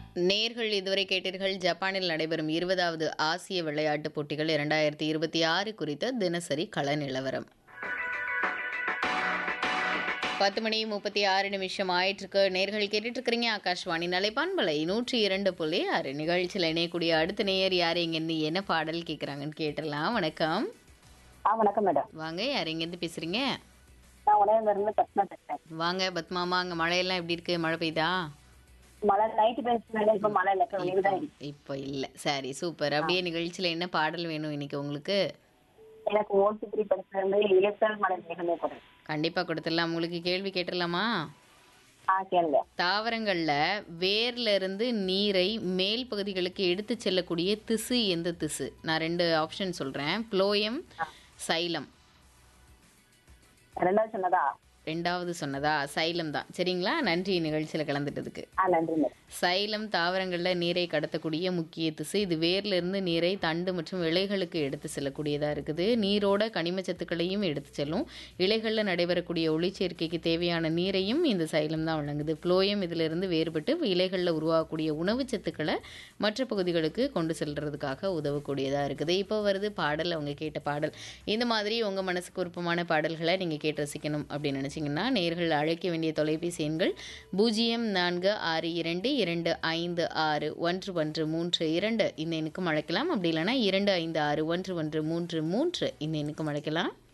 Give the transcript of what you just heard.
நேர்கள் இதுவரை கேட்டீர்கள் ஜப்பானில் நடைபெறும் இருபதாவது ஆசிய விளையாட்டுப் போட்டிகள் இரண்டாயிரத்தி இருபத்தி ஆறு குறித்த தினசரி கள நிலவரம் பத்து மணி முப்பத்தி ஆறு நிமிஷம் ஆயிட்டிருக்கு நேர்கள் கேட்டுட்டு இருக்கிறீங்க ஆகாஷ்வாணி நலைப்பான்பலை நூற்றி இரண்டு புள்ளி ஆறு நிகழ்ச்சியில் இணையக்கூடிய அடுத்த நேயர் யார் எங்கேருந்து என்ன பாடல் கேட்குறாங்கன்னு கேட்டுடலாம் வணக்கம் ஆ வணக்கம் மேடம் வாங்க யார் எங்கேருந்து பேசுகிறீங்க நான் உடனே இருந்து பத்மா பேசுறேன் வாங்க பத்மாமா அங்கே மழையெல்லாம் எப்படி இருக்கு மழை பெய்தா மழை நைட்டு பேசுனால இப்ப மழை இல்ல வெளியில தான் இருக்கு இப்போ இல்லை சரி சூப்பர் அப்படியே நிகழ்ச்சியில் என்ன பாடல் வேணும் இன்னைக்கு உங்களுக்கு எனக்கு ஓட்டு த்ரீ படத்துல இருந்து இலக்கல் மழை வேணுமே போறேன் கண்டிப்பாக கொடுத்துடலாம் உங்களுக்கு கேள்வி கேட்டுடலாமா ஆ கேளுங்க தாவரங்கள்ல வேர்ல இருந்து நீரை மேல் பகுதிகளுக்கு எடுத்து செல்லக்கூடிய திசு எந்த திசு நான் ரெண்டு ஆப்ஷன் சொல்றேன் புளோயம் சைலம் ரெண்டாவது சொன்னதா ரெண்டாவது சொன்னதா சைலம் தான் சரிங்களா நன்றி நிகழ்ச்சியில் கலந்துட்டதுக்கு ஆ நன்றி மேடம் சைலம் தாவரங்களில் நீரை கடத்தக்கூடிய முக்கிய திசு இது வேர்ல இருந்து நீரை தண்டு மற்றும் இலைகளுக்கு எடுத்து செல்லக்கூடியதாக இருக்குது நீரோட கனிம சத்துக்களையும் எடுத்து செல்லும் இலைகளில் நடைபெறக்கூடிய ஒளிச்சேர்க்கைக்கு தேவையான நீரையும் இந்த சைலம் தான் வழங்குது புளோயம் இதிலிருந்து வேறுபட்டு இலைகளில் உருவாகக்கூடிய உணவு சத்துக்களை மற்ற பகுதிகளுக்கு கொண்டு செல்றதுக்காக உதவக்கூடியதாக இருக்குது இப்போ வருது பாடல் அவங்க கேட்ட பாடல் இந்த மாதிரி உங்கள் மனசுக்கு விருப்பமான பாடல்களை நீங்கள் கேட்டு ரசிக்கணும் அப்படின்னு நினச்சிங்கன்னா நேர்கள் அழைக்க வேண்டிய தொலைபேசி எண்கள் பூஜ்ஜியம் நான்கு ஆறு இரண்டு இரண்டு ஐந்து ஆறு ஒன்று ஒன்று மூன்று இரண்டு இந்த எண்ணுக்கும் அழைக்கலாம் அப்படி இல்லைன்னா இரண்டு ஐந்து ஆறு ஒன்று ஒன்று மூன்று மூன்று இந்த எண்ணுக்கும் அழைக்கலாம்